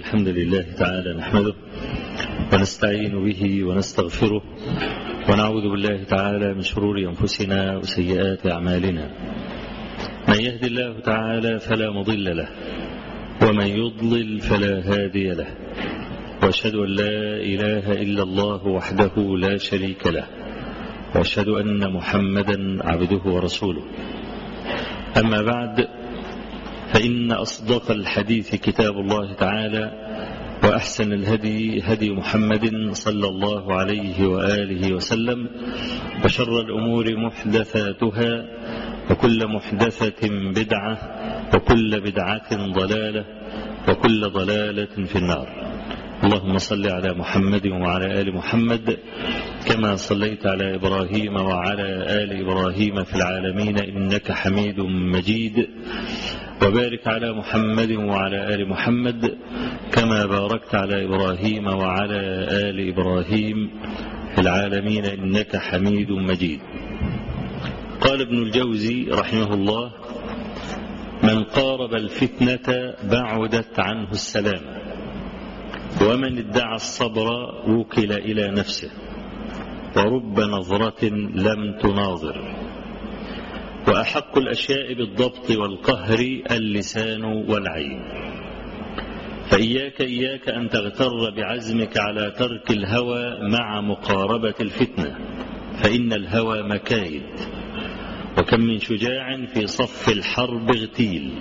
الحمد لله تعالى نحمده ونستعين به ونستغفره ونعوذ بالله تعالى من شرور أنفسنا وسيئات أعمالنا من يهد الله تعالى فلا مضل له ومن يضلل فلا هادي له واشهد أن لا إله إلا الله وحده لا شريك له واشهد أن محمدا عبده ورسوله أما بعد فإن أصدق الحديث كتاب الله تعالى وأحسن الهدي هدي محمد صلى الله عليه وآله وسلم وشر الأمور محدثاتها وكل محدثة بدعة وكل بدعة ضلالة وكل ضلالة في النار اللهم صل على محمد وعلى آل محمد كما صليت على إبراهيم وعلى آل إبراهيم في العالمين إنك حميد مجيد وبارك على محمد وعلى آل محمد كما باركت على إبراهيم وعلى آل إبراهيم في العالمين إنك حميد مجيد قال ابن الجوزي رحمه الله من قارب الفتنة بعدت عنه السلامة ومن ادعى الصبر وكل إلى نفسه ورب نظرة لم تناظر وأحق الأشياء بالضبط والقهر اللسان والعين فإياك إياك أن تغتر بعزمك على ترك الهوى مع مقاربة الفتنة فإن الهوى مكايد وكم من شجاع في صف الحرب اغتيل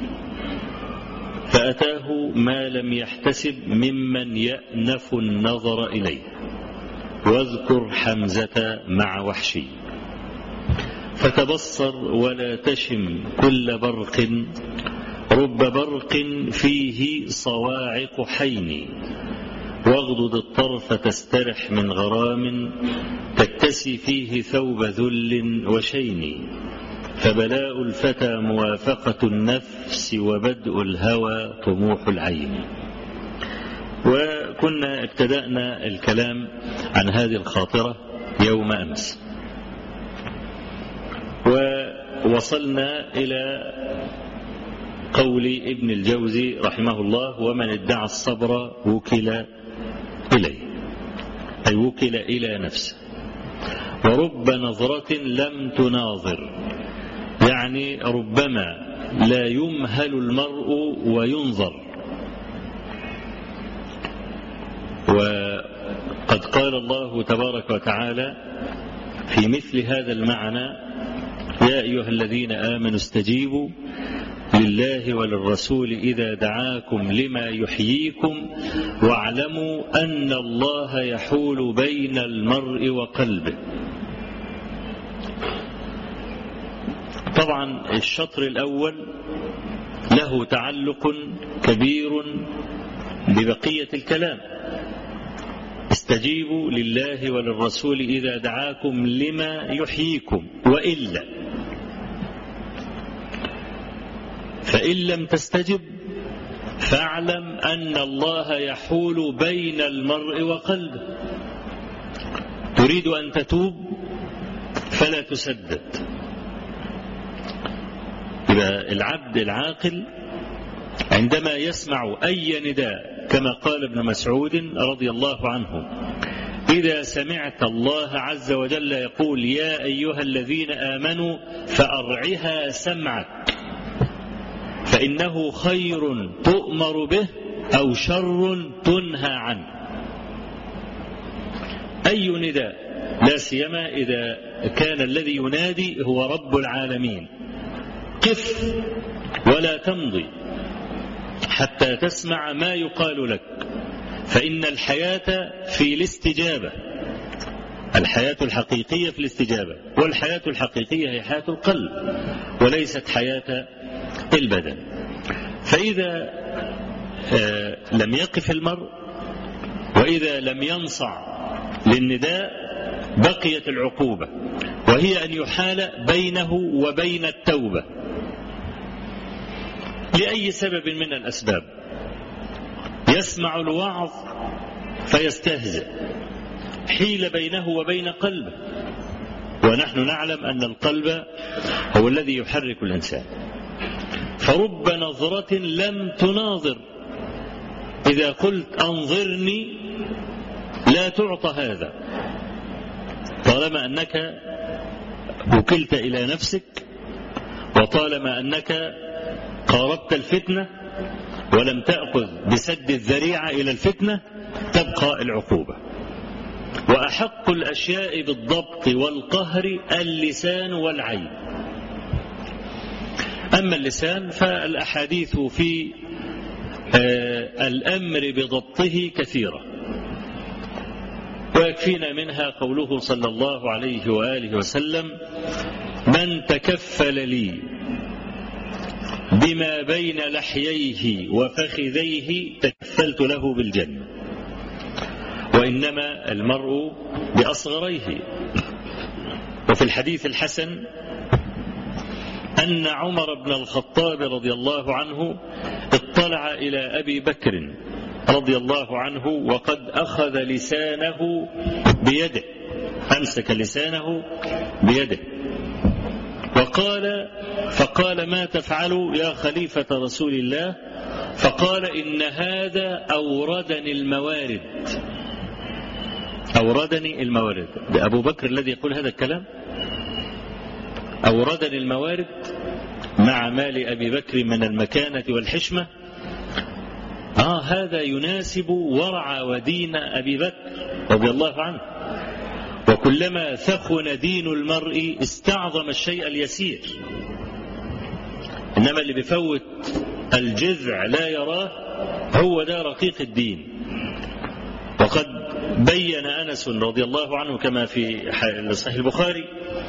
فأتاه ما لم يحتسب ممن يأنف النظر إليه واذكر حمزة مع وحشي فتبصر ولا تشم كل برق رب برق فيه صواعق حين واغضض الطرف تسترح من غرام تكتسي فيه ثوب ذل وشين فبلاء الفتى موافقة النفس وبدء الهوى طموح العين وكنا ابتدأنا الكلام عن هذه الخاطرة يوم أمس ووصلنا إلى قول ابن الجوزي رحمه الله ومن ادعى الصبر وكل إليه أي وكل إلى نفسه ورب نظرة لم تناظر يعني ربما لا يمهل المرء وينظر وقد قال الله تبارك وتعالى في مثل هذا المعنى يا أيها الذين آمنوا استجيبوا لله وللرسول إذا دعاكم لما يحييكم واعلموا أن الله يحول بين المرء وقلبه طبعا الشطر الأول له تعلق كبير ببقية الكلام استجيبوا لله وللرسول إذا دعاكم لما يحييكم وإلا فإن لم تستجب فاعلم أن الله يحول بين المرء وقلبه تريد أن تتوب فلا تسدد يبقى العبد العاقل عندما يسمع أي نداء كما قال ابن مسعود رضي الله عنه إذا سمعت الله عز وجل يقول يا أيها الذين آمنوا فأرعها سمعك فإنه خير تؤمر به أو شر تنهى عنه أي نداء لا سيما إذا كان الذي ينادي هو رب العالمين قف ولا تمضي حتى تسمع ما يقال لك فإن الحياة في الاستجابة الحياة الحقيقية في الاستجابة والحياة الحقيقية هي حياة القلب وليست حياة البدن فإذا لم يقف المرء وإذا لم ينصع للنداء بقيت العقوبة وهي أن يحال بينه وبين التوبة لأي سبب من الأسباب يسمع الوعظ فيستهزئ حيل بينه وبين قلبه ونحن نعلم أن القلب هو الذي يحرك الإنسان فرب نظرة لم تناظر إذا قلت أنظرني لا تعطى هذا طالما أنك وكلت إلى نفسك وطالما أنك قاربت الفتنة ولم تأخذ بسد الذريعة إلى الفتنة تبقى العقوبة وأحق الأشياء بالضبط والقهر اللسان والعين أما اللسان فالأحاديث في الأمر بضبطه كثيرة ويكفينا منها قوله صلى الله عليه وآله وسلم من تكفل لي بما بين لحييه وفخذيه تكفلت له بالجنة وإنما المرء بأصغريه وفي الحديث الحسن أن عمر بن الخطاب رضي الله عنه اطلع إلى أبي بكر رضي الله عنه وقد أخذ لسانه بيده أمسك لسانه بيده وقال فقال ما تفعل يا خليفة رسول الله فقال إن هذا أوردني الموارد أوردني الموارد أبو بكر الذي يقول هذا الكلام أوردني الموارد مع مال أبي بكر من المكانة والحشمة آه هذا يناسب ورع ودين أبي بكر رضي الله عنه وكلما ثخن دين المرء استعظم الشيء اليسير إنما اللي بيفوت الجذع لا يراه هو ده رقيق الدين وقد بين أنس رضي الله عنه كما في صحيح البخاري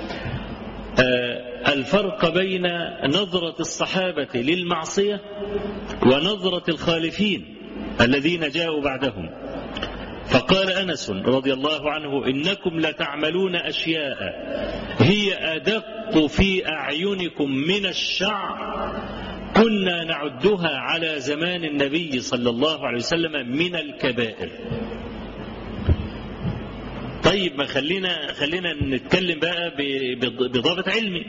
الفرق بين نظرة الصحابة للمعصية ونظرة الخالفين الذين جاءوا بعدهم فقال أنس رضي الله عنه إنكم لتعملون أشياء هي أدق في أعينكم من الشعر كنا نعدها على زمان النبي صلى الله عليه وسلم من الكبائر طيب ما خلينا خلينا نتكلم بقى بضابط علمي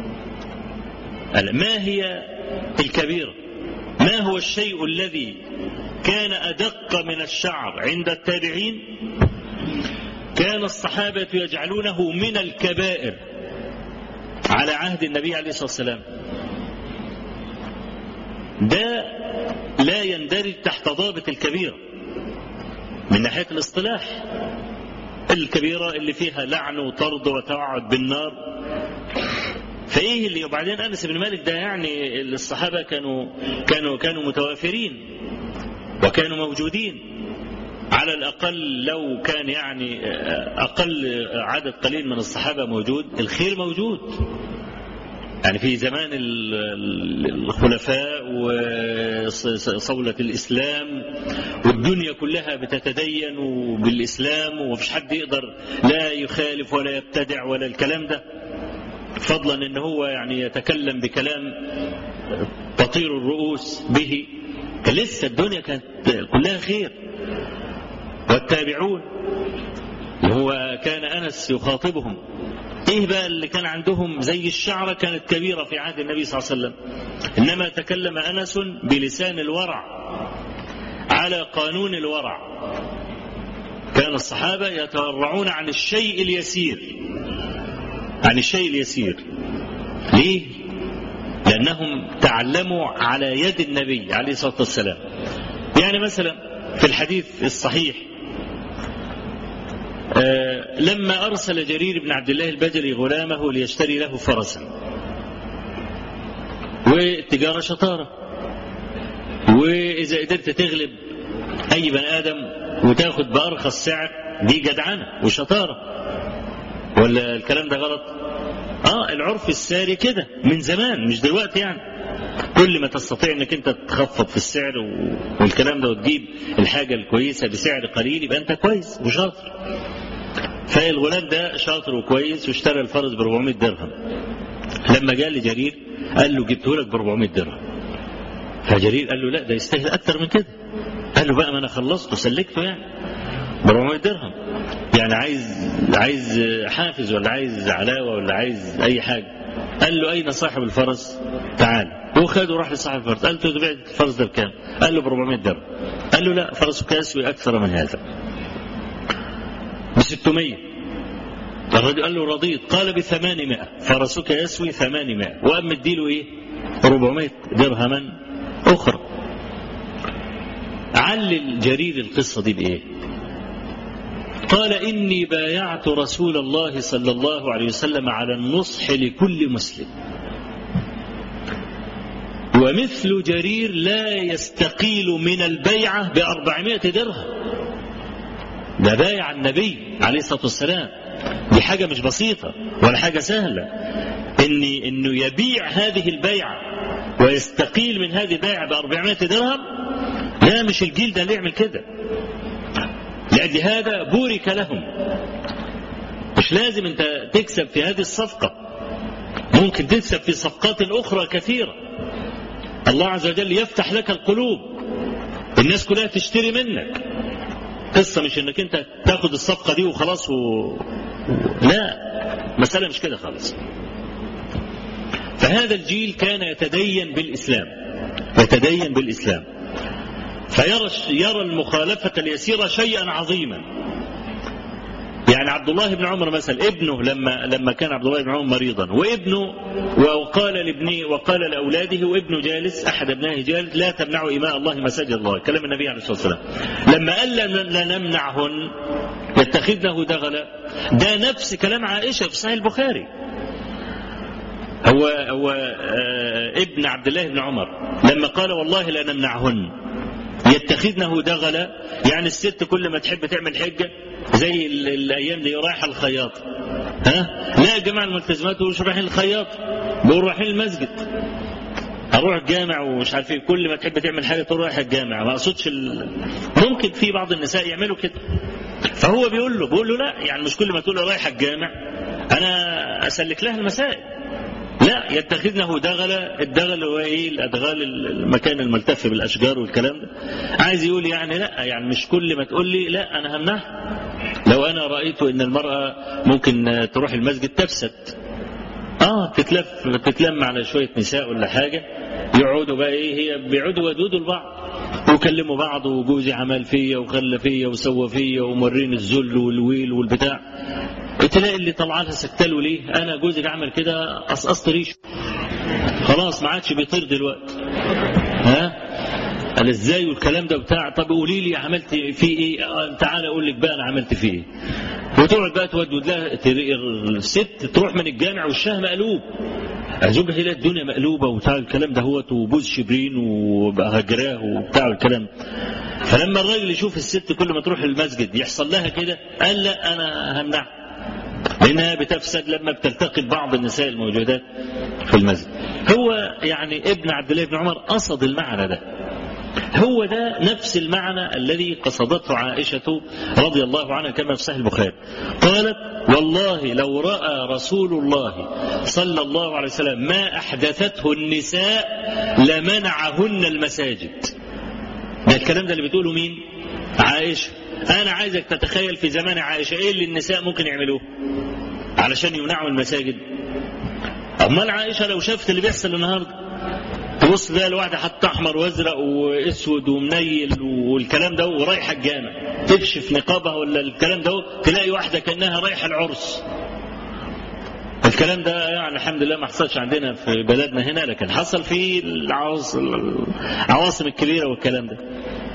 ما هي الكبيرة ما هو الشيء الذي كان أدق من الشعر عند التابعين كان الصحابة يجعلونه من الكبائر على عهد النبي عليه الصلاة والسلام ده لا يندرج تحت ضابط الكبيرة من ناحية الاصطلاح الكبيرة اللي فيها لعن وطرد وتوعد بالنار فايه اللي وبعدين انس بن مالك ده يعني الصحابه كانوا كانوا كانوا متوافرين وكانوا موجودين على الاقل لو كان يعني اقل عدد قليل من الصحابه موجود الخير موجود يعني في زمان الخلفاء وصولة الإسلام والدنيا كلها بتتدين بالإسلام ومفيش حد يقدر لا يخالف ولا يبتدع ولا الكلام ده فضلا ان هو يعني يتكلم بكلام تطير الرؤوس به لسه الدنيا كانت كلها خير والتابعون هو كان انس يخاطبهم ايه بقى اللي كان عندهم زي الشعرة كانت كبيرة في عهد النبي صلى الله عليه وسلم انما تكلم انس بلسان الورع على قانون الورع كان الصحابة يتورعون عن الشيء اليسير عن الشيء اليسير ليه لأنهم تعلموا على يد النبي عليه الصلاة والسلام يعني مثلا في الحديث الصحيح آه لما أرسل جرير بن عبد الله البجلي غلامه ليشتري له فرسا والتجارة شطارة وإذا قدرت تغلب أي بني آدم وتاخد بأرخص سعر دي جدعنة وشطارة ولا الكلام ده غلط اه العرف الساري كده من زمان مش دلوقتي يعني كل ما تستطيع انك انت تخفض في السعر والكلام ده وتجيب الحاجة الكويسة بسعر قليل يبقى انت كويس وشاطر فالغلام ده شاطر وكويس واشترى الفرس ب 400 درهم لما جاء لجرير قال له جبته لك ب 400 درهم فجرير قال له لا ده يستاهل اكتر من كده قال له بقى ما انا خلصته سلكته يعني ب 400 درهم يعني عايز عايز حافز ولا عايز علاوه ولا عايز اي حاجه قال له اين صاحب الفرس تعال وخده وراح لصاحب الفرس قال له بعت الفرس ده بكام قال له ب 400 درهم قال له لا فرسك يسوي أكثر من هذا ب 600 الرجل قال له رضيت قال بثمانمائة فرسك يسوي ثمانمائة وقام مديله ايه 400 درهما أخرى علل جرير القصة دي بإيه قال إني بايعت رسول الله صلى الله عليه وسلم على النصح لكل مسلم ومثل جرير لا يستقيل من البيعة بأربعمائة درهم ده بايع النبي عليه الصلاة والسلام دي حاجة مش بسيطة ولا حاجة سهلة إني إنه يبيع هذه البيعة ويستقيل من هذه البيعة بأربعمائة درهم لا مش الجيل ده اللي يعمل كده لأجل هذا بورك لهم مش لازم أنت تكسب في هذه الصفقة ممكن تكسب في صفقات أخرى كثيرة الله عز وجل يفتح لك القلوب الناس كلها تشتري منك قصة مش انك انت تاخد الصفقة دي وخلاص و... لا مسألة مش كده خالص فهذا الجيل كان يتدين بالإسلام يتدين بالإسلام فيرى يرى المخالفة اليسيرة شيئا عظيما يعني عبد الله بن عمر مثلا ابنه لما لما كان عبد الله بن عمر مريضا وابنه وقال لابنه وقال لاولاده وابنه جالس احد ابنائه جالس لا تمنعوا اماء الله مساجد الله كلام النبي عليه الصلاه والسلام لما قال لا نمنعهن يتخذنه دغلا ده نفس كلام عائشه في صحيح البخاري هو هو آه ابن عبد الله بن عمر لما قال والله لا نمنعهن يتخذنه دغلا يعني الست كل ما تحب تعمل حجه زي الايام دي رايحه الخياط ها لا يا جماعه الملتزمات مش رايحين الخياط بيقولوا رايحين المسجد اروح الجامع ومش عارف ايه كل ما تحب تعمل حاجه تروح رايح الجامع ما اقصدش ال... ممكن في بعض النساء يعملوا كده فهو بيقول له بيقول له لا يعني مش كل ما تقول رايح الجامع انا اسلك لها المسائل لا يتخذنه دغل الدغل هو ايه الادغال المكان الملتف بالاشجار والكلام ده عايز يقول يعني لا يعني مش كل ما تقول لي لا انا همنعها لو انا رايت ان المراه ممكن تروح المسجد تفسد اه تتلف تتلم على شويه نساء ولا حاجه يقعدوا بقى ايه هي بيقعدوا ودودوا لبعض ويكلموا بعض وجوزي عمل فيا وخلى فيا وسوى فيا وموريني الذل والويل والبتاع تلاقي اللي طلع لها سكتله ليه انا جوزي عمل كده قصقصت ريشه خلاص ما عادش بيطير دلوقتي ها قال ازاي والكلام ده بتاع طب قولي لي عملت فيه ايه آه تعالى اقول لك بقى انا عملت فيه ايه وتقعد بقى تودد لها الست تروح من الجامع وشها مقلوب زوجها تلاقي الدنيا مقلوبه وبتاع الكلام ده هوت وبوز شبرين وبقى هجراه وبتاع الكلام فلما الراجل يشوف الست كل ما تروح المسجد يحصل لها كده قال لا انا همنعها لانها بتفسد لما بتلتقي بعض النساء الموجودات في المسجد هو يعني ابن عبد الله بن عمر قصد المعنى ده هو ده نفس المعنى الذي قصدته عائشة رضي الله عنها كما في صحيح البخاري قالت والله لو رأى رسول الله صلى الله عليه وسلم ما أحدثته النساء لمنعهن المساجد ده الكلام ده اللي بتقوله مين عائشة أنا عايزك تتخيل في زمان عائشة إيه اللي النساء ممكن يعملوه علشان يمنعوا المساجد أمال عائشة لو شافت اللي بيحصل النهارده تبص تلاقي الواحدة حتى أحمر وأزرق وأسود ومنيل والكلام ده ورايحة الجامع تكشف نقابها ولا الكلام ده تلاقي واحدة كأنها رايحة العرس الكلام ده يعني الحمد لله ما حصلش عندنا في بلدنا هنا لكن حصل في العواصم الكبيرة والكلام ده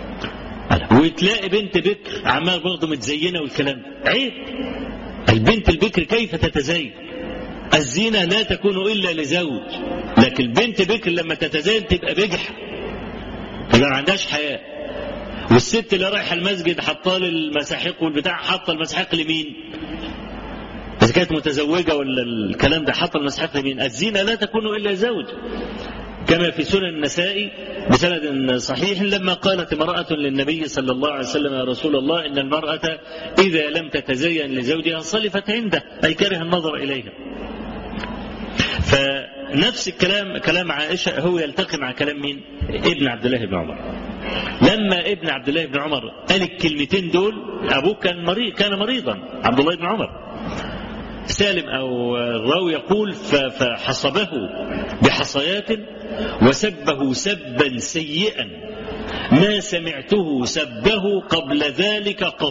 وتلاقي بنت بكر عمال برضه متزينة والكلام ده عيب البنت البكر كيف تتزين الزينة لا تكون إلا لزوج لكن البنت بكر لما تتزين تبقى بجح تبقى ما عندهاش حياة والست اللي رايحة المسجد حاطة المساحيق والبتاع حاطة المساحيق لمين؟ إذا كانت متزوجة ولا الكلام ده حاطة المساحيق لمين؟ الزينة لا تكون إلا زوج كما في سنن النسائي بسند صحيح لما قالت امرأة للنبي صلى الله عليه وسلم يا رسول الله إن المرأة إذا لم تتزين لزوجها صلفت عنده أي كره النظر إليها فنفس الكلام كلام عائشة هو يلتقي مع كلام مين ابن عبد الله بن عمر لما ابن عبد الله بن عمر قال الكلمتين دول أبوه كان مريض كان مريضا عبد الله بن عمر سالم أو الراوي يقول فحصبه بحصيات وسبه سبا سيئا ما سمعته سبه قبل ذلك قط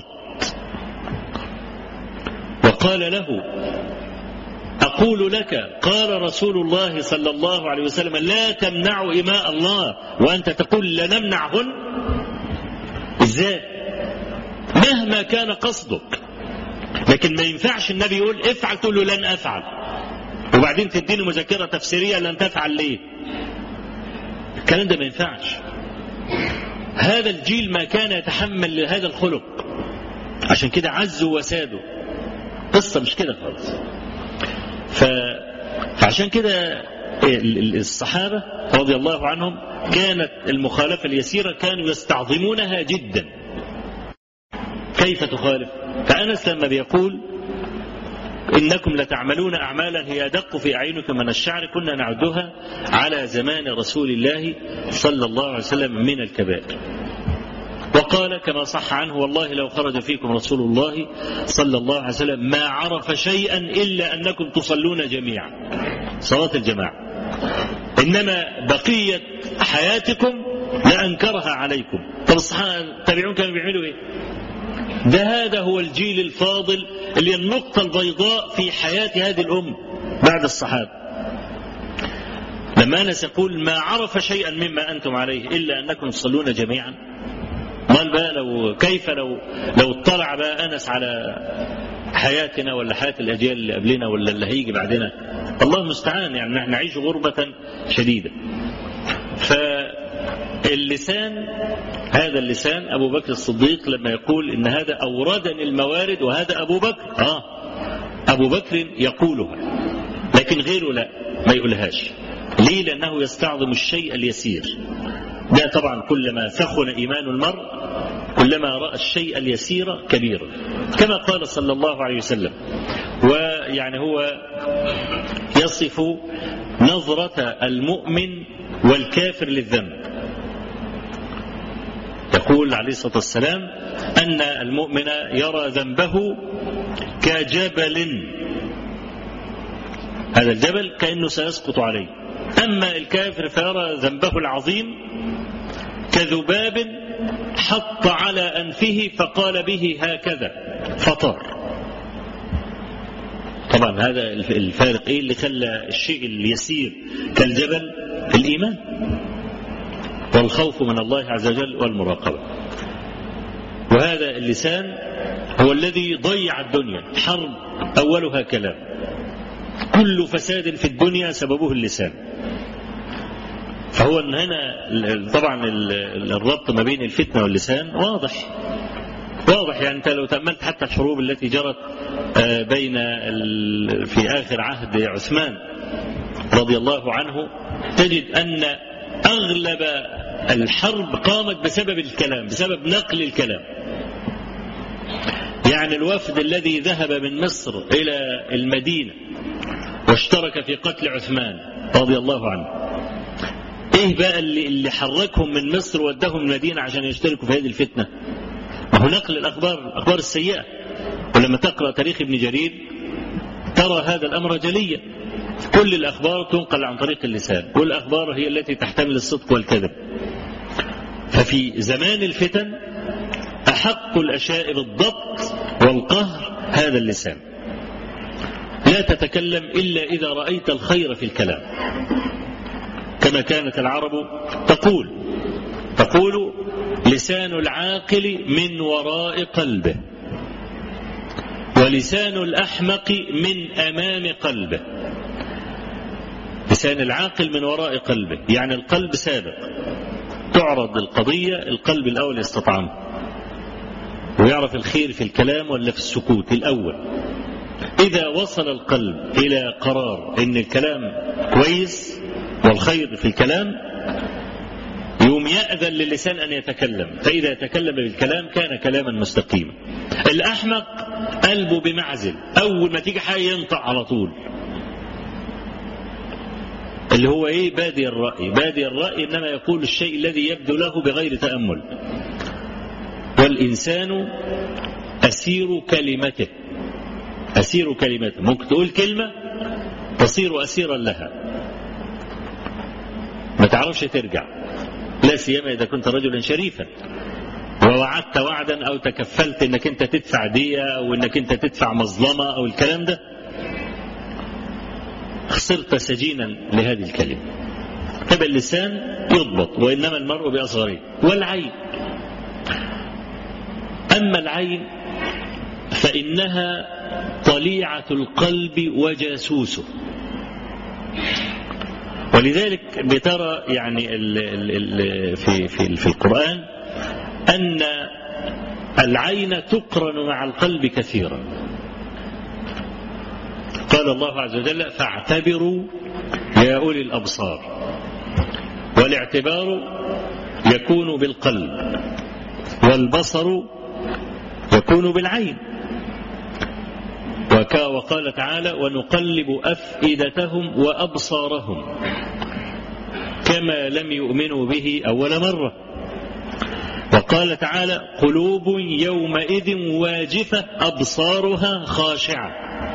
وقال له أقول لك قال رسول الله صلى الله عليه وسلم لا تمنعوا إماء الله وأنت تقول لنمنعهن إزاي مهما كان قصدك لكن ما ينفعش النبي يقول افعل تقول له لن أفعل وبعدين تديني مذكرة تفسيرية لن تفعل ليه الكلام ده ما ينفعش هذا الجيل ما كان يتحمل لهذا الخلق عشان كده عزوا وسادوا قصة مش كده خالص ف... فعشان كده الصحابة رضي الله عنهم كانت المخالفة اليسيرة كانوا يستعظمونها جدا كيف تخالف فأنس لما بيقول إنكم لتعملون أعمالا هي أدق في أعينكم من الشعر كنا نعدها على زمان رسول الله صلى الله عليه وسلم من الكبائر وقال كما صح عنه والله لو خرج فيكم رسول الله صلى الله عليه وسلم ما عرف شيئا إلا أنكم تصلون جميعا صلاة الجماعة إنما بقية حياتكم لأنكرها عليكم طب الصحابة التابعون كانوا بيعملوا إيه ده هذا هو الجيل الفاضل اللي النقطة البيضاء في حياة هذه الأمة بعد الصحابة لما أنس يقول ما عرف شيئا مما أنتم عليه إلا أنكم تصلون جميعا قال بقى لو كيف لو لو اطلع بقى أنس على حياتنا ولا حياة الأجيال اللي قبلنا ولا اللي هيجي بعدنا الله المستعان يعني نحن نعيش غربة شديدة فاللسان هذا اللسان أبو بكر الصديق لما يقول إن هذا أوردني الموارد وهذا أبو بكر آه أبو بكر يقولها لكن غيره لا ما يقولهاش ليه لأنه يستعظم الشيء اليسير ده طبعا كلما ثخن إيمان المرء كلما رأى الشيء اليسير كبيرا كما قال صلى الله عليه وسلم ويعني هو يصف نظرة المؤمن والكافر للذنب يقول عليه الصلاة والسلام أن المؤمن يرى ذنبه كجبل هذا الجبل كأنه سيسقط عليه أما الكافر فيرى ذنبه العظيم كذباب حط على أنفه فقال به هكذا فطار طبعا هذا الفارق ايه اللي خلى الشيء اليسير كالجبل الايمان والخوف من الله عز وجل والمراقبه وهذا اللسان هو الذي ضيع الدنيا حرب اولها كلام كل فساد في الدنيا سببه اللسان فهو هنا طبعا الربط ما بين الفتنه واللسان واضح واضح يعني انت لو تأملت حتى الحروب التي جرت بين في آخر عهد عثمان رضي الله عنه تجد أن أغلب الحرب قامت بسبب الكلام بسبب نقل الكلام يعني الوفد الذي ذهب من مصر إلى المدينة واشترك في قتل عثمان رضي الله عنه ايه بقى اللي, اللي حركهم من مصر ودهم المدينة عشان يشتركوا في هذه الفتنة ما هو نقل الأخبار الأخبار السيئة ولما تقرأ تاريخ ابن جرير ترى هذا الأمر جليا كل الأخبار تنقل عن طريق اللسان والأخبار هي التي تحتمل الصدق والكذب ففي زمان الفتن أحق الأشياء بالضبط والقهر هذا اللسان لا تتكلم إلا إذا رأيت الخير في الكلام كما كانت العرب تقول تقول لسان العاقل من وراء قلبه ولسان الأحمق من أمام قلبه لسان العاقل من وراء قلبه يعني القلب سابق تعرض القضية القلب الأول يستطعمه ويعرف الخير في الكلام ولا في السكوت الأول إذا وصل القلب إلى قرار إن الكلام كويس والخير في الكلام يوم يأذن للسان أن يتكلم فإذا تكلم بالكلام كان كلاما مستقيما الأحمق قلبه بمعزل أول ما تيجي حاجة ينطق على طول اللي هو ايه بادي الرأي بادي الرأي انما يقول الشيء الذي يبدو له بغير تأمل والإنسان أسير كلمته أسير كلمته ممكن تقول كلمة تصير أسيرا لها ما تعرفش ترجع لا سيما إذا كنت رجلا شريفا ووعدت وعدا أو تكفلت أنك أنت تدفع دية أو أنك أنت تدفع مظلمة أو الكلام ده صرت سجينا لهذه الكلمة طب اللسان يضبط وإنما المرء بأصغره والعين أما العين فإنها طليعة القلب وجاسوسه ولذلك بترى يعني ال ال ال في في في القرآن أن العين تقرن مع القلب كثيرا قال الله عز وجل فاعتبروا يا أولي الأبصار والاعتبار يكون بالقلب والبصر يكون بالعين وقال تعالى ونقلب أفئدتهم وأبصارهم كما لم يؤمنوا به أول مرة وقال تعالى قلوب يومئذ واجفة أبصارها خاشعة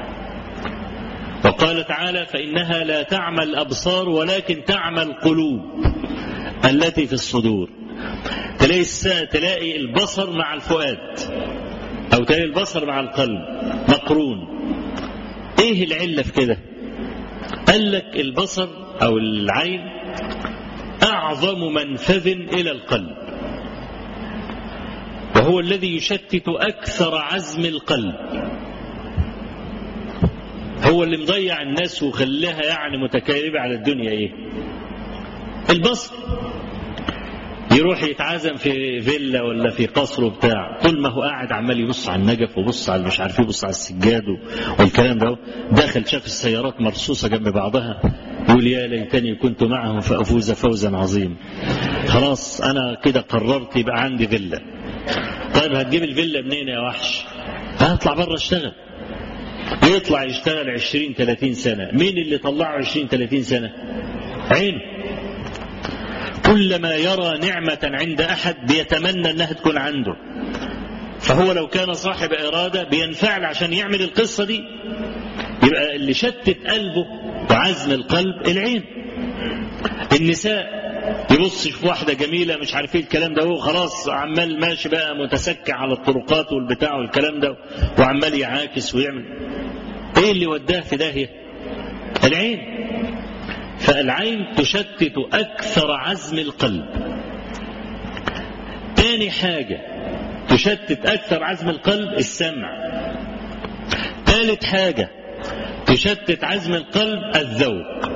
وقال تعالى فإنها لا تعمى الأبصار ولكن تعمى القلوب التي في الصدور تلاقي, تلاقي البصر مع الفؤاد أو تلاقي البصر مع القلب مقرون إيه العلة في كده قال لك البصر أو العين أعظم منفذ إلى القلب وهو الذي يشتت أكثر عزم القلب هو اللي مضيع الناس وخلاها يعني متكالبة على الدنيا إيه البصر يروح يتعازم في فيلا ولا في قصر وبتاع طول ما هو قاعد عمال يبص على النجف ويبص على مش عارف يبص على السجاد والكلام ده داخل شاف السيارات مرصوصه جنب بعضها يقول يا ليتني كنت معهم فافوز فوزا عظيما خلاص انا كده قررت يبقى عندي فيلا طيب هتجيب الفيلا منين يا وحش هطلع بره اشتغل يطلع يشتغل 20 30 سنه مين اللي طلعه 20 30 سنه عينه كلما يرى نعمة عند أحد بيتمنى أنها تكون عنده فهو لو كان صاحب إرادة بينفعل عشان يعمل القصة دي يبقى اللي شتت قلبه وعزم القلب العين النساء يبص في واحدة جميلة مش عارف ايه الكلام ده هو خلاص عمال ماشي بقى متسكع على الطرقات والبتاع والكلام ده وعمال يعاكس ويعمل ايه اللي وداه في داهية العين فالعين تشتت أكثر عزم القلب تاني حاجة تشتت أكثر عزم القلب السمع ثالث حاجة تشتت عزم القلب الذوق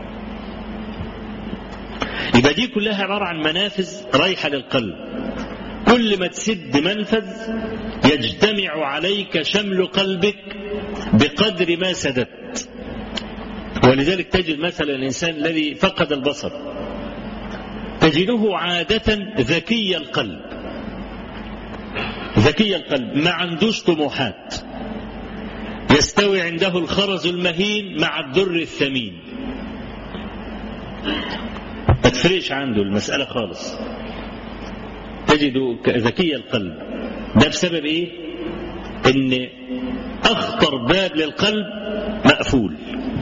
يبقى دي كلها عبارة عن منافذ رايحة للقلب كل ما تسد منفذ يجتمع عليك شمل قلبك بقدر ما سددت ولذلك تجد مثلا الإنسان الذي فقد البصر تجده عادة ذكي القلب ذكي القلب ما عندوش طموحات يستوي عنده الخرز المهين مع الدر الثمين ما تفرقش عنده المسألة خالص تجد ذكي القلب ده بسبب ايه ان اخطر باب للقلب مقفول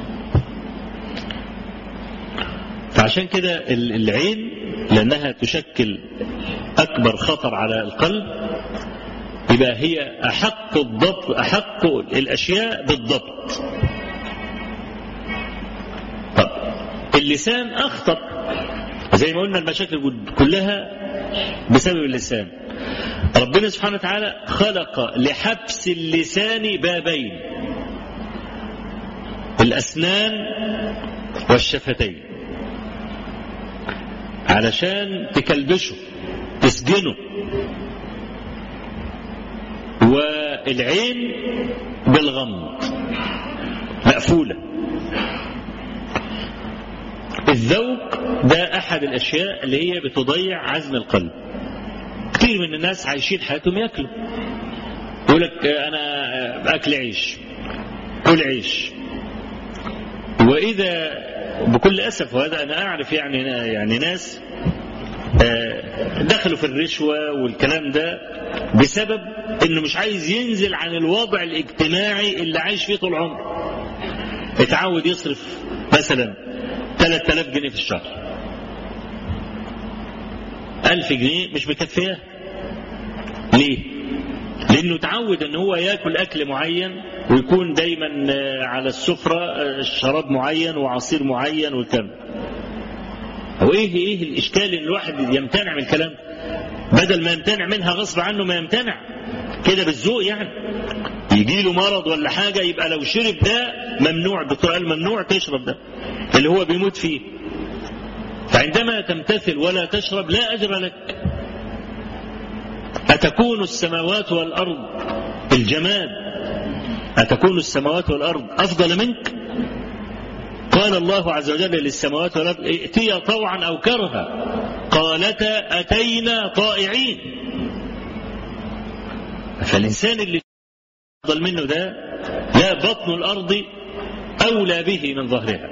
فعشان كده العين لأنها تشكل أكبر خطر على القلب يبقى هي أحق الضبط أحق الأشياء بالضبط طب اللسان أخطر زي ما قلنا المشاكل كلها بسبب اللسان ربنا سبحانه وتعالى خلق لحبس اللسان بابين الأسنان والشفتين علشان تكلبشه تسجنه والعين بالغمض مقفولة الذوق ده أحد الأشياء اللي هي بتضيع عزم القلب كثير من الناس عايشين حياتهم ياكلوا يقول لك أنا أكل عيش كل عيش وإذا بكل أسف وهذا أنا أعرف يعني يعني ناس دخلوا في الرشوة والكلام ده بسبب انه مش عايز ينزل عن الوضع الاجتماعي اللي عايش فيه طول عمره اتعود يصرف مثلا 3000 جنيه في الشهر ألف جنيه مش مكفيه ليه لأنه تعود أن هو يأكل أكل معين ويكون دايما على السفرة شراب معين وعصير معين والكلام هو ايه ايه الاشكال ان الواحد يمتنع من الكلام بدل ما يمتنع منها غصب عنه ما يمتنع كده بالذوق يعني يجي له مرض ولا حاجه يبقى لو شرب ده ممنوع الدكتور قال ممنوع تشرب ده اللي هو بيموت فيه فعندما تمتثل ولا تشرب لا اجر لك اتكون السماوات والارض الجماد اتكون السماوات والارض افضل منك قال الله عز وجل للسماوات والارض ائتيا طوعا او كرها قالتا اتينا طائعين فالانسان اللي افضل منه ده لا بطن الارض اولى به من ظهرها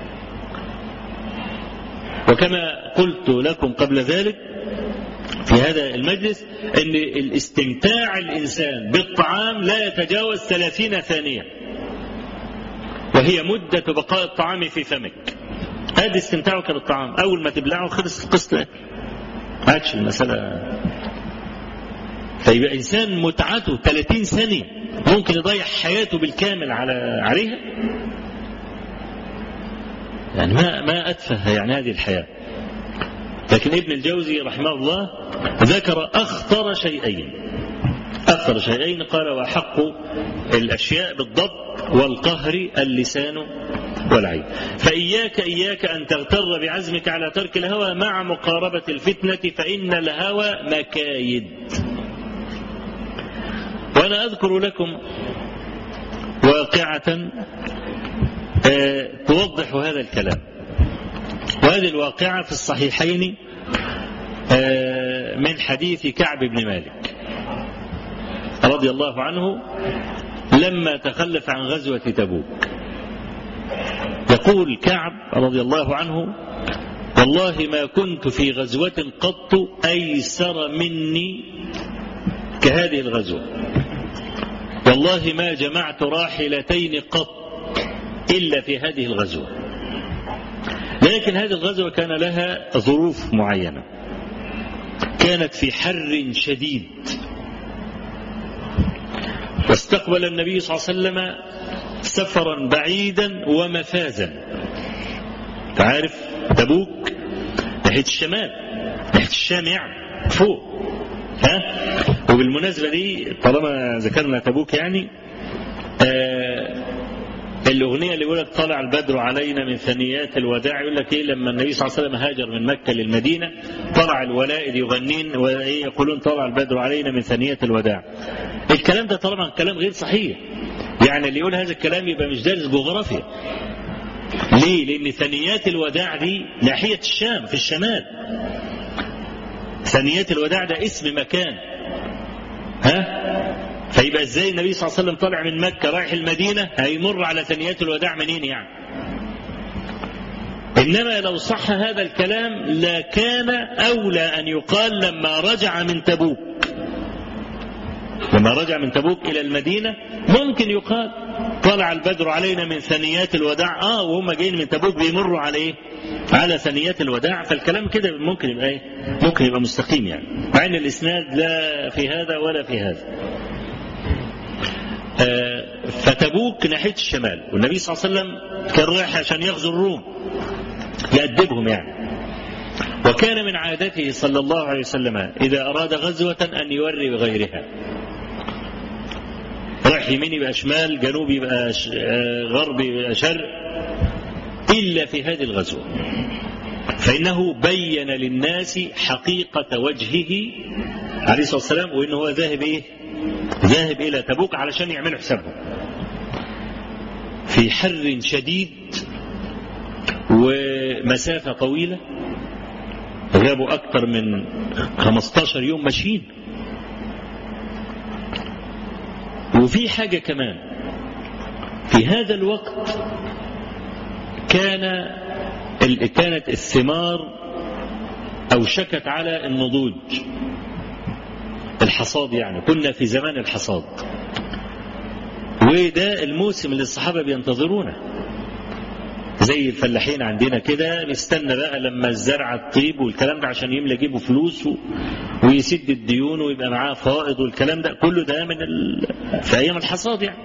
وكما قلت لكم قبل ذلك في هذا المجلس ان الاستمتاع الانسان بالطعام لا يتجاوز ثلاثين ثانيه وهي مدة بقاء الطعام في فمك هذا استمتاعك بالطعام أول ما تبلعه خلص القسط عادش المسألة فيبقى إنسان متعته 30 سنة ممكن يضيع حياته بالكامل على عليها يعني ما ما أتفه يعني هذه الحياة لكن ابن الجوزي رحمه الله ذكر أخطر شيئين أخطر شيئين قال وأحق الأشياء بالضبط والقهر اللسان والعين فإياك إياك أن تغتر بعزمك على ترك الهوى مع مقاربة الفتنة فإن الهوى مكايد وأنا أذكر لكم واقعة توضح هذا الكلام وهذه الواقعة في الصحيحين من حديث كعب بن مالك رضي الله عنه لما تخلف عن غزوة تبوك يقول كعب رضي الله عنه والله ما كنت في غزوة قط أيسر مني كهذه الغزوة والله ما جمعت راحلتين قط إلا في هذه الغزوة لكن هذه الغزوة كان لها ظروف معينة كانت في حر شديد واستقبل النبي صلى الله عليه وسلم سفرا بعيدا ومفازا تعرف تبوك ناحية الشمال ناحية الشام يعني فوق ها وبالمناسبة دي طالما ذكرنا تبوك يعني آه الأغنية اللي يقول لك طلع البدر علينا من ثنيات الوداع يقول لك إيه لما النبي صلى الله عليه وسلم هاجر من مكة للمدينة طلع الولائد يغنين ويقولون طلع البدر علينا من ثنيات الوداع الكلام ده طبعا كلام غير صحيح يعني اللي يقول هذا الكلام يبقى مش دارس جغرافيا ليه لأن ثنيات الوداع دي ناحية الشام في الشمال ثنيات الوداع ده اسم مكان ها فيبقى ازاي النبي صلى الله عليه وسلم طالع من مكة رايح المدينة هيمر على ثنيات الوداع منين يعني إنما لو صح هذا الكلام لكان أولى أن يقال لما رجع من تبوك لما رجع من تبوك إلى المدينة ممكن يقال طلع البدر علينا من ثنيات الوداع آه وهم جايين من تبوك بيمروا على إيه على ثنيات الوداع فالكلام كده ممكن يبقى إيه ممكن يبقى مستقيم يعني مع إن الإسناد لا في هذا ولا في هذا آه فتبوك ناحية الشمال والنبي صلى الله عليه وسلم كان رايح عشان يغزو الروم يأدبهم يعني وكان من عادته صلى الله عليه وسلم إذا أراد غزوة أن يوري بغيرها رايح يمين يبقى شمال جنوب يبقى غرب يبقى شرق إلا في هذه الغزوة فإنه بين للناس حقيقة وجهه عليه الصلاة والسلام وإنه هو ذاهب إيه ذاهب إلى تبوك علشان يعملوا حسابهم في حر شديد ومسافة طويلة غابوا أكثر من 15 يوم ماشيين وفي حاجة كمان في هذا الوقت كان كانت الثمار أوشكت على النضوج الحصاد يعني كنا في زمان الحصاد وده الموسم اللي الصحابة بينتظرونه زي الفلاحين عندنا كده بيستنى بقى لما الزرعة تطيب والكلام ده عشان يملى جيبه فلوس ويسد الديون ويبقى معاه فائض والكلام ده كله ده من ال... في أيام الحصاد يعني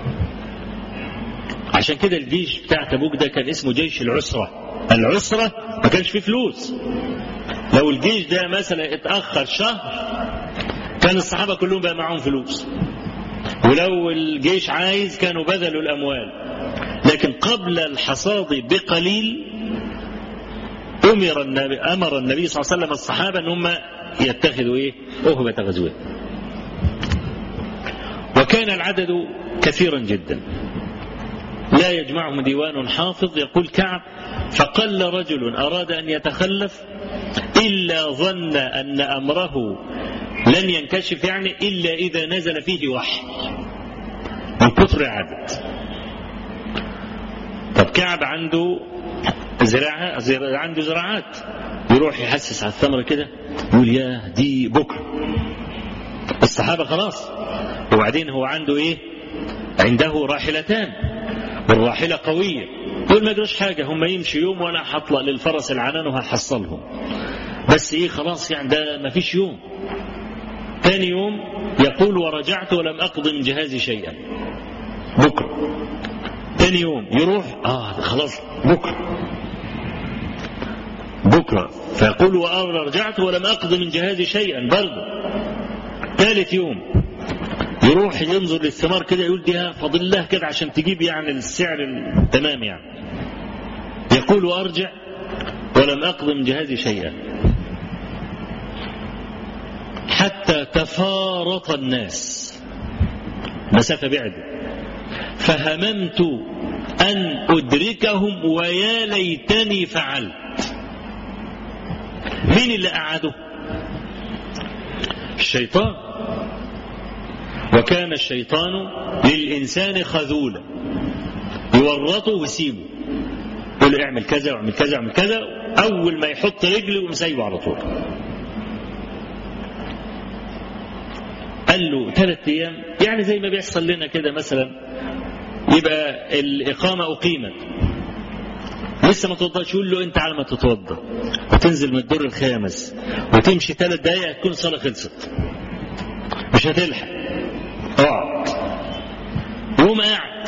عشان كده الجيش بتاع تبوك ده كان اسمه جيش العسرة العسرة ما كانش فيه فلوس لو الجيش ده مثلا اتأخر شهر كان الصحابة كلهم بقى معاهم فلوس ولو الجيش عايز كانوا بذلوا الأموال لكن قبل الحصاد بقليل أمر النبي أمر النبي صلى الله عليه وسلم الصحابة أن هم يتخذوا إيه؟ أهبة غزوة وكان العدد كثيرا جدا لا يجمعهم ديوان حافظ يقول كعب فقل رجل أراد أن يتخلف إلا ظن أن أمره لن ينكشف يعني إلا إذا نزل فيه وحي من كثر عدد طب كعب عنده زراعة عنده زراعات يروح يحسس على الثمرة كده يقول يا دي بكرة الصحابة خلاص وبعدين هو عنده ايه عنده راحلتان والراحلة قوية دول ما يجروش حاجة هم يمشي يوم وانا هطلع للفرس العنان وهحصلهم بس ايه خلاص يعني ده ما فيش يوم ثاني يوم يقول ورجعت ولم أقض من جهازي شيئا بكرة ثاني يوم يروح آه خلاص بكرة بكرة فيقول وأنا رجعت ولم أقض من جهازي شيئا برضه ثالث يوم يروح ينظر للثمار كده يقول دي فاضل لها كده عشان تجيب يعني السعر التمام يعني يقول وأرجع ولم أقض من جهازي شيئا حتى تفارط الناس مسافة بعد فهممت أن أدركهم ويا ليتني فعلت مين اللي قعده الشيطان وكان الشيطان للإنسان خذولا يورطه ويسيبه يقول له اعمل كذا واعمل كذا واعمل كذا أول ما يحط رجله يقوم سايبه على طول قال له ثلاث أيام يعني زي ما بيحصل لنا كده مثلا يبقى الإقامة أقيمت لسه ما توضاش يقول له أنت على ما تتوضا وتنزل من الدور الخامس وتمشي ثلاث دقايق تكون الصلاة خلصت مش هتلحق اقعد يقوم قاعد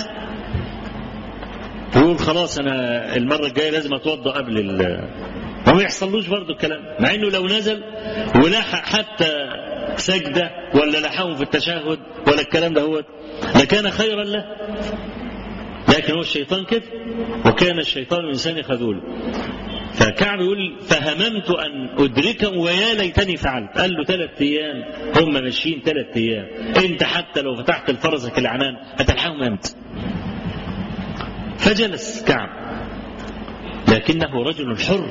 يقول خلاص أنا المرة الجاية لازم أتوضا قبل ال وما يحصلوش برضه الكلام مع انه لو نزل ولحق حتى سجدة ولا لحقهم في التشهد ولا الكلام ده هو لكان خيرا له لكن هو الشيطان كده وكان الشيطان الإنسان خذول فكعب يقول فهممت أن أدركهم ويا ليتني فعلت قال له ثلاث أيام هم ماشيين ثلاث أيام أنت حتى لو فتحت الفرسك العنان هتلحقهم أمتى فجلس كعب لكنه رجل حر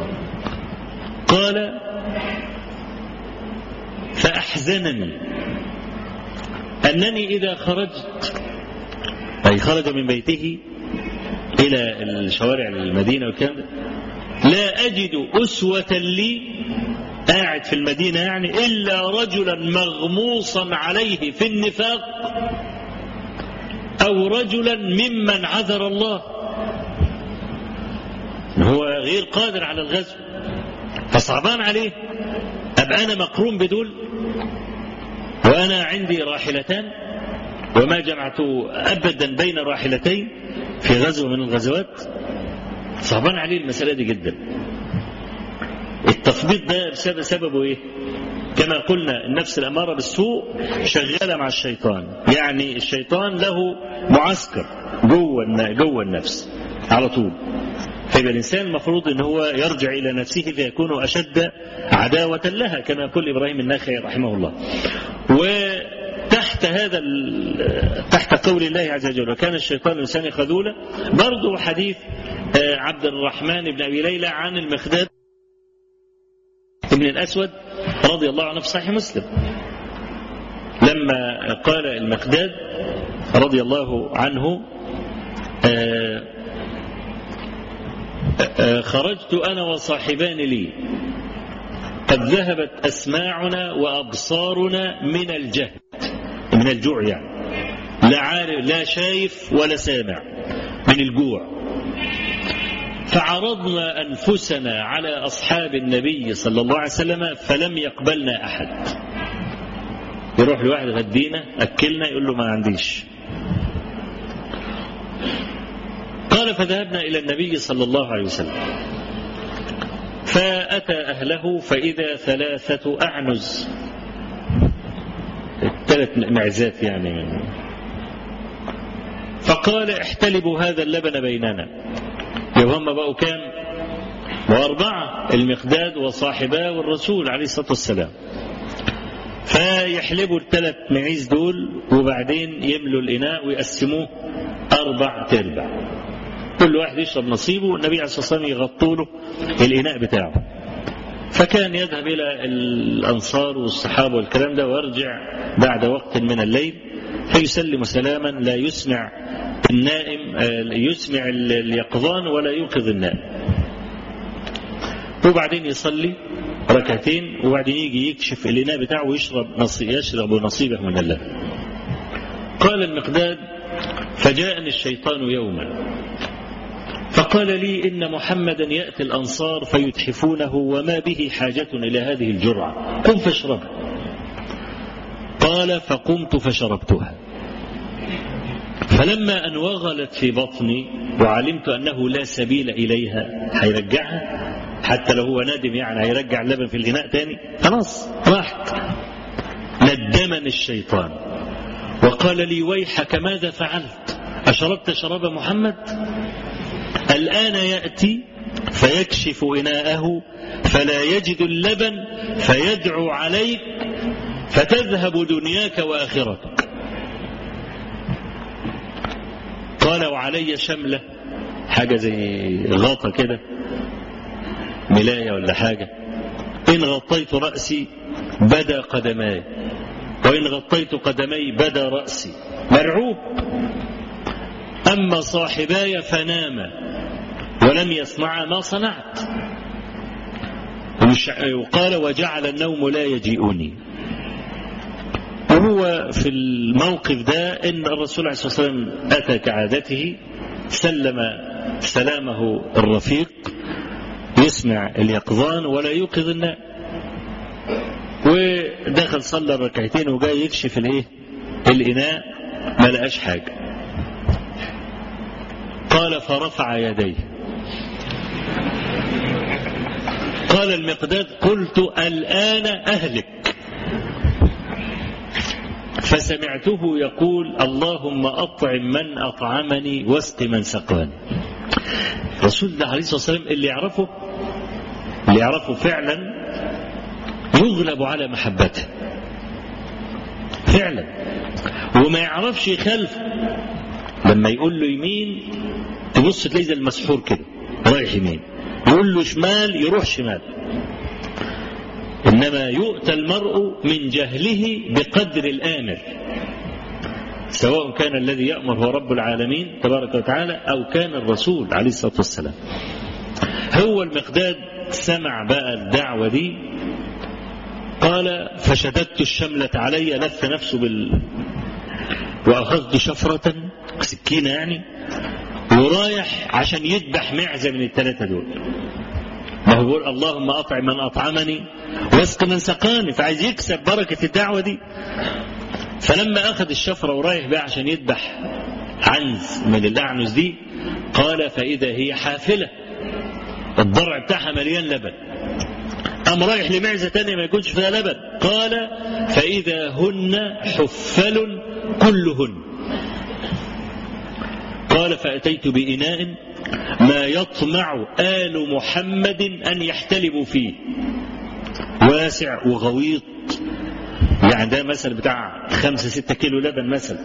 قال فأحزنني أنني إذا خرجت أي خرج من بيته إلى الشوارع المدينة والكلام ده لا أجد أسوة لي قاعد في المدينة يعني إلا رجلا مغموصا عليه في النفاق أو رجلا ممن عذر الله هو غير قادر على الغزو فصعبان عليه أبقى أنا مقرون بدول وأنا عندي راحلتان وما جمعت أبدا بين راحلتين في غزوة من الغزوات صعبان عليه المسألة دي جدا التثبيط ده بسبب سببه ايه كما قلنا النفس الأمارة بالسوء شغالة مع الشيطان يعني الشيطان له معسكر جوه جوه النفس على طول فيبقى الإنسان المفروض أن هو يرجع إلى نفسه فيكون أشد عداوة لها كما يقول إبراهيم الناخعي رحمه الله وتحت هذا تحت قول الله عز وجل وكان الشيطان الإنسان خذولا برضو حديث عبد الرحمن بن أبي ليلى عن المخداد ابن الأسود رضي الله عنه في صحيح مسلم لما قال المقداد رضي الله عنه خرجت أنا وصاحبان لي قد ذهبت أسماعنا وأبصارنا من الجهد من الجوع يعني لا عارف لا شايف ولا سامع من الجوع فعرضنا أنفسنا على أصحاب النبي صلى الله عليه وسلم فلم يقبلنا أحد يروح لواحد غدينا أكلنا يقول له ما عنديش قال فذهبنا إلى النبي صلى الله عليه وسلم فأتى أهله فإذا ثلاثة أعنز ثلاث معزات يعني من فقال احتلبوا هذا اللبن بيننا يبقى هم بقوا كام وأربعة المقداد وصاحباه والرسول عليه الصلاة والسلام فيحلبوا الثلاث معيز دول وبعدين يملوا الإناء ويقسموه أربع تربع كل واحد يشرب نصيبه والنبي عليه الصلاة والسلام يغطوا له الإناء بتاعه فكان يذهب إلى الأنصار والصحابة والكلام ده ويرجع بعد وقت من الليل فيسلم سلاما لا يسمع النائم يسمع اليقظان ولا يوقظ النائم وبعدين يصلي ركعتين وبعدين يجي يكشف الإناء بتاعه ويشرب نصيب يشرب نصيبه من اللبن قال المقداد فجاءني الشيطان يوما فقال لي إن محمدا يأتي الأنصار فيتحفونه وما به حاجة إلى هذه الجرعة قم فاشربها قال فقمت فشربتها فلما أن وغلت في بطني وعلمت أنه لا سبيل إليها هيرجعها حتى لو هو نادم يعني هيرجع اللبن في الإناء تاني خلاص راحت ندمني الشيطان وقال لي ويحك ماذا فعلت أشربت شراب محمد الآن يأتي فيكشف إناءه فلا يجد اللبن فيدعو عليك فتذهب دنياك وآخرتك قال وعلي شملة حاجة زي غطا كده ملاية ولا حاجة إن غطيت رأسي بدا قدماي وإن غطيت قدمي بدا رأسي مرعوب أما صاحباي فناما ولم يصنعا ما صنعت وقال وجعل النوم لا يجيئني وهو في الموقف ده ان الرسول عليه الصلاه والسلام اتى كعادته سلم سلامه الرفيق يسمع اليقظان ولا يوقظ الناء ودخل صلى الركعتين وجاي يكشف الايه الاناء ما لقاش حاجه قال فرفع يديه قال المقداد قلت الآن أهلك فسمعته يقول اللهم أطعم من أطعمني واسق من سقاني رسول الله عليه الصلاة والسلام اللي يعرفه اللي يعرفه فعلا يغلب على محبته فعلا وما يعرفش يخالف لما يقول له يمين تبص تلاقي زي المسحور كده رايح يمين يقول له شمال يروح شمال إنما يؤتى المرء من جهله بقدر الآمر سواء كان الذي يأمر هو رب العالمين تبارك وتعالى أو كان الرسول عليه الصلاة والسلام هو المقداد سمع بقى الدعوة دي قال فشددت الشملة علي لف نفسه بال وأخذت شفرة سكينة يعني ورايح عشان يذبح معزة من الثلاثة دول ما هو بيقول اللهم أطعم من أطعمني واسق من سقاني فعايز يكسب بركة الدعوة دي فلما أخذ الشفرة ورايح بقى عشان يذبح عنز من الأعنز دي قال فإذا هي حافلة الضرع بتاعها مليان لبن قام رايح لمعزة تانية ما يكونش فيها لبن قال فإذا هن حفل كلهن قال فأتيت بإناء ما يطمع آل محمد أن يحتلبوا فيه واسع وغويط يعني ده مثلا بتاع خمسة ستة كيلو لبن مثلا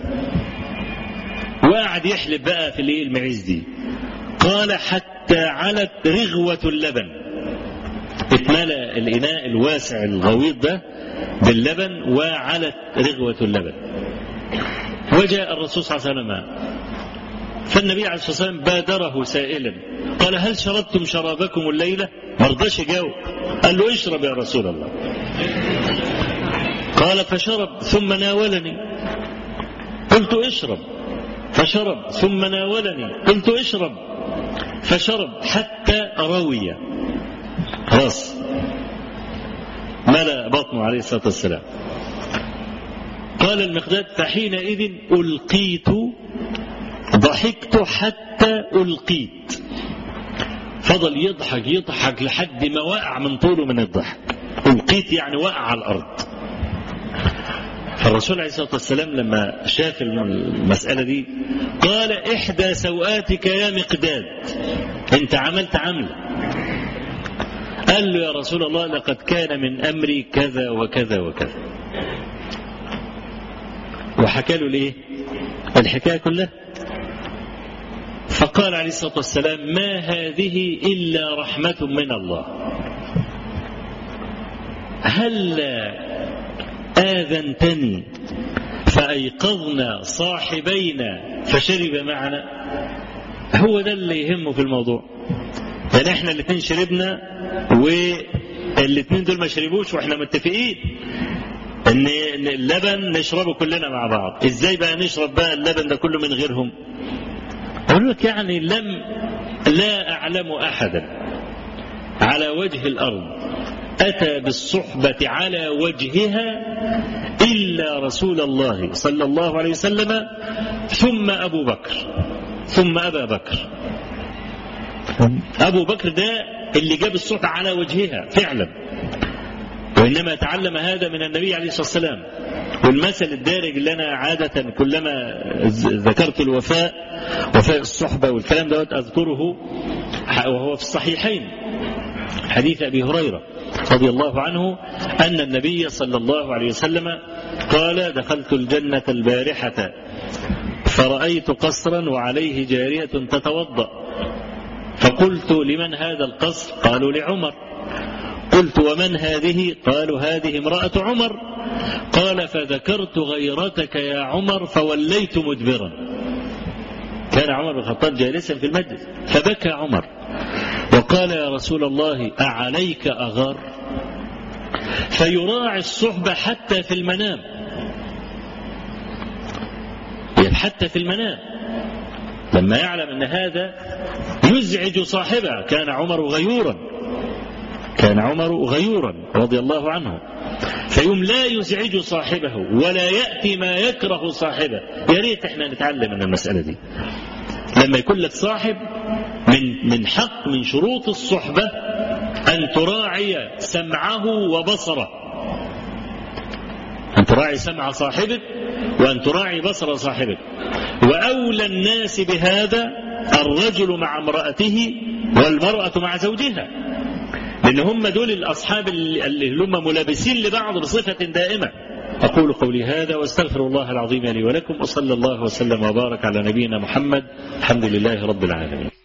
وقعد يحلب بقى في الايه المعيز دي قال حتى علت رغوة اللبن اتملى الإناء الواسع الغويط ده باللبن وعلت رغوة اللبن وجاء الرسول صلى الله عليه وسلم فالنبي عليه الصلاة والسلام بادره سائلا قال هل شربتم شرابكم الليلة ما رضاش يجاوب قال له اشرب يا رسول الله قال فشرب ثم ناولني قلت اشرب فشرب ثم ناولني قلت اشرب فشرب حتى روي خلاص ملأ بطنه عليه الصلاة والسلام قال المقداد فحينئذ ألقيت ضحكت حتى ألقيت فضل يضحك يضحك لحد ما وقع من طوله من الضحك ألقيت يعني وقع على الأرض فالرسول عليه الصلاة والسلام لما شاف المسألة دي قال إحدى سوآتك يا مقداد أنت عملت عملة قال له يا رسول الله لقد كان من أمري كذا وكذا وكذا وحكى له ليه الحكاية كلها فقال عليه الصلاة والسلام ما هذه إلا رحمة من الله هل آذنتني فأيقظنا صاحبينا فشرب معنا هو ده اللي يهمه في الموضوع يعني احنا الاثنين شربنا والاثنين دول ما شربوش واحنا متفقين ان اللبن نشربه كلنا مع بعض ازاي بقى نشرب بقى اللبن ده كله من غيرهم اقول لك يعني لم لا اعلم احدا على وجه الارض اتى بالصحبه على وجهها الا رسول الله صلى الله عليه وسلم ثم ابو بكر ثم ابا بكر ابو بكر ده اللي جاب الصحبه على وجهها فعلا وإنما تعلم هذا من النبي عليه الصلاة والسلام والمثل الدارج اللي أنا عادة كلما ذكرت الوفاء وفاء الصحبة والكلام دوت أذكره وهو في الصحيحين حديث أبي هريرة رضي الله عنه أن النبي صلى الله عليه وسلم قال دخلت الجنة البارحة فرأيت قصرا وعليه جارية تتوضأ فقلت لمن هذا القصر قالوا لعمر قلت ومن هذه قالوا هذه امرأة عمر قال فذكرت غيرتك يا عمر فوليت مدبرا كان عمر بن الخطاب جالسا في المجلس فبكى عمر وقال يا رسول الله أعليك أغار فيراعي الصحبة حتى في المنام حتى في المنام لما يعلم أن هذا يزعج صاحبه كان عمر غيورا كان عمر غيورا رضي الله عنه فيوم لا يزعج صاحبه ولا يأتي ما يكره صاحبه يا ريت احنا نتعلم من المسألة دي لما يكون لك صاحب من من حق من شروط الصحبة أن تراعي سمعه وبصره أن تراعي سمع صاحبك وأن تراعي بصر صاحبك وأولى الناس بهذا الرجل مع امرأته والمرأة مع زوجها لأن هم دول الأصحاب اللي هم ملابسين لبعض بصفة دائمة أقول قولي هذا واستغفر الله العظيم لي ولكم وصلى الله وسلم وبارك على نبينا محمد الحمد لله رب العالمين